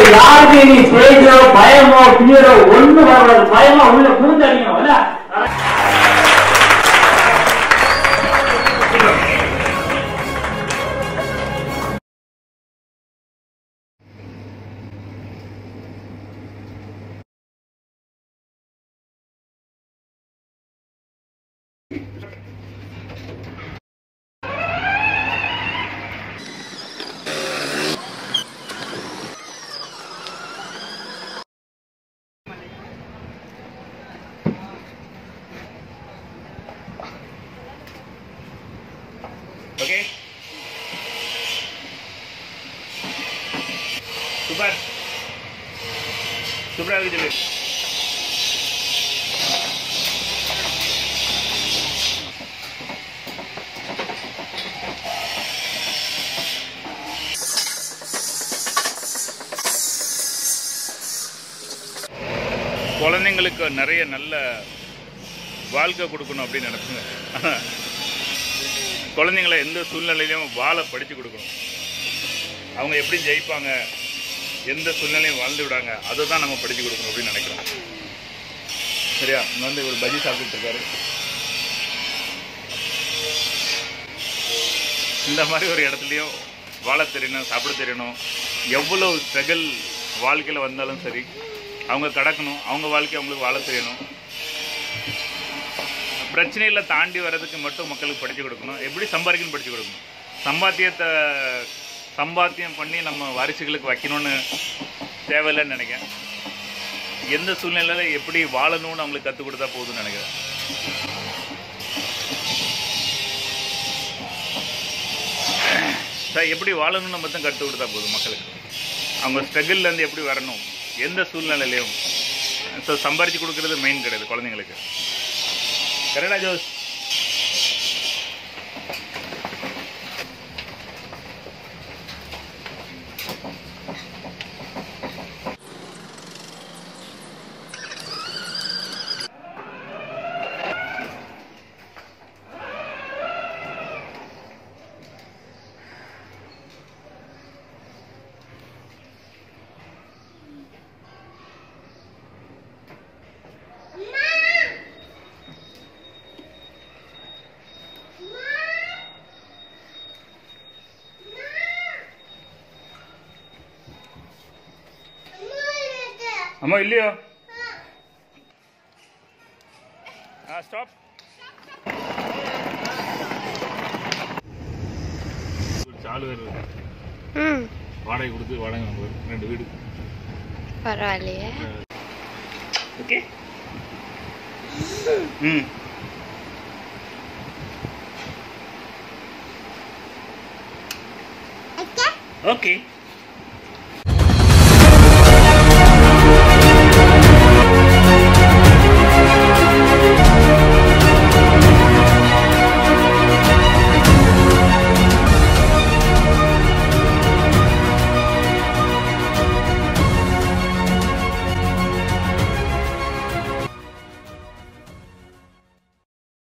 யாருக்கு நீ ஸ்டேஜோ பயமோ பியரோ ஒண்ணு வரக்கூடாது பயமா உள்ள பூந்தடிக்கணும் இல்ல ஓகே சூப்பர் சூப்பரா இருக்கு சொல்லு குழந்தைங்களுக்கு நிறைய நல்ல வாழ்க்கை கொடுக்கணும் அப்படின்னு நினைப்புங்க குழந்தைங்களை எந்த சூழ்நிலையிலையும் வாழ படித்து கொடுக்கணும் அவங்க எப்படி ஜெயிப்பாங்க எந்த சூழ்நிலையும் வாழ்ந்து விடாங்க அதை தான் நம்ம படித்து கொடுக்கணும் அப்படின்னு நினைக்கிறோம் சரியா இங்க வந்து ஒரு பஜ்ஜி சாப்பிட்டுட்டு இருக்காரு இந்த மாதிரி ஒரு இடத்துலையும் வாழ தெரியணும் சாப்பிட தெரியணும் எவ்வளோ ஸ்ட்ரகிள் வாழ்க்கையில் வந்தாலும் சரி அவங்க கடக்கணும் அவங்க வாழ்க்கை அவங்களுக்கு வாழ தெரியணும் பிரச்சனைகளை தாண்டி வர்றதுக்கு மட்டும் மக்களுக்கு படித்து கொடுக்கணும் எப்படி சம்பாதிக்கணும் படித்து கொடுக்கணும் சம்பாத்தியத்தை சம்பாத்தியம் பண்ணி நம்ம வாரிசுகளுக்கு வைக்கணும்னு தேவையில்லைன்னு நினைக்கிறேன் எந்த சூழ்நிலையில் எப்படி வாழணும்னு அவங்களுக்கு கற்றுக் கொடுத்தா போதும்னு நினைக்கிறேன் சார் எப்படி வாழணும்னு மட்டும் கற்றுக் கொடுத்தா போதும் மக்களுக்கு அவங்க ஸ்ட்ரகிள்லேருந்து எப்படி வரணும் எந்த சூழ்நிலையிலையும் ஸோ சம்பாரித்து கொடுக்கறது மெயின் கிடையாது குழந்தைங்களுக்கு கரெக்டா ஜோஸ் అమ్మ ఇల్లు స్టాప్ చాలు வேறு ம் வாடகை கொடுத்து வாடகை வாங்குவார் ரெண்டு வீடு பரவாயில்லையே ஓகே ம் ஓகே